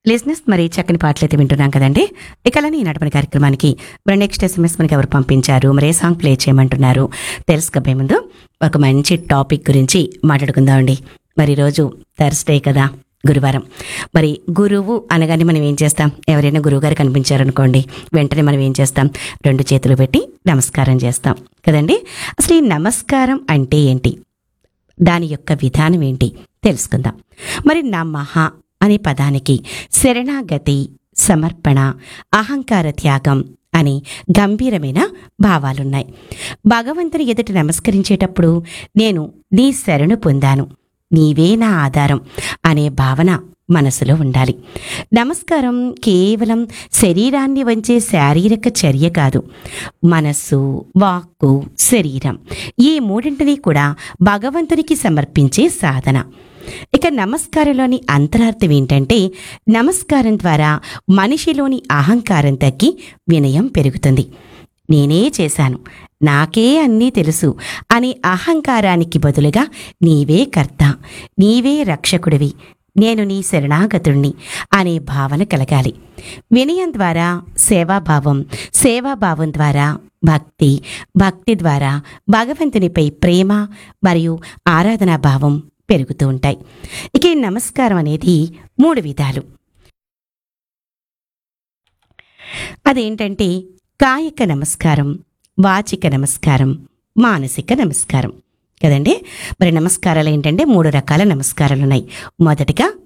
లిజినెస్ మరి చక్కని పాటలు అయితే వింటున్నాం కదండి ఇక అలానే ఈనాటి మన కార్యక్రమానికి మరి నెక్స్ట్ ఎస్ఎంఎస్ మనకి ఎవరు పంపించారు మరి ఏ సాంగ్ ప్లే చేయమంటున్నారు తెలుసుకోబోయే ముందు ఒక మంచి టాపిక్ గురించి మాట్లాడుకుందామండి మరి ఈరోజు థర్స్డే కదా గురువారం మరి గురువు అనగానే మనం ఏం చేస్తాం ఎవరైనా గురువు గారు కనిపించారనుకోండి వెంటనే మనం ఏం చేస్తాం రెండు చేతులు పెట్టి నమస్కారం చేస్తాం కదండి అసలు ఈ నమస్కారం అంటే ఏంటి దాని యొక్క విధానం ఏంటి తెలుసుకుందాం మరి నమః అనే పదానికి శరణాగతి సమర్పణ అహంకార త్యాగం అని గంభీరమైన భావాలున్నాయి భగవంతుని ఎదుట నమస్కరించేటప్పుడు నేను నీ శరణు పొందాను నీవే నా ఆధారం అనే భావన మనసులో ఉండాలి నమస్కారం కేవలం శరీరాన్ని వంచే శారీరక చర్య కాదు మనస్సు వాక్కు శరీరం ఈ మూడింటిని కూడా భగవంతునికి సమర్పించే సాధన ఇక నమస్కారంలోని అంతరార్థం ఏంటంటే నమస్కారం ద్వారా మనిషిలోని అహంకారం తగ్గి వినయం పెరుగుతుంది నేనే చేశాను నాకే అన్నీ తెలుసు అనే అహంకారానికి బదులుగా నీవే కర్త నీవే రక్షకుడివి నేను నీ శరణాగతుణ్ణి అనే భావన కలగాలి వినయం ద్వారా సేవాభావం సేవాభావం ద్వారా భక్తి భక్తి ద్వారా భగవంతునిపై ప్రేమ మరియు ఆరాధనా భావం పెరుగుతూ ఉంటాయి ఇక ఈ నమస్కారం అనేది మూడు విధాలు అదేంటంటే కాయక నమస్కారం వాచిక నమస్కారం మానసిక నమస్కారం కదండి మరి నమస్కారాలు ఏంటంటే మూడు రకాల నమస్కారాలు ఉన్నాయి మొదటిగా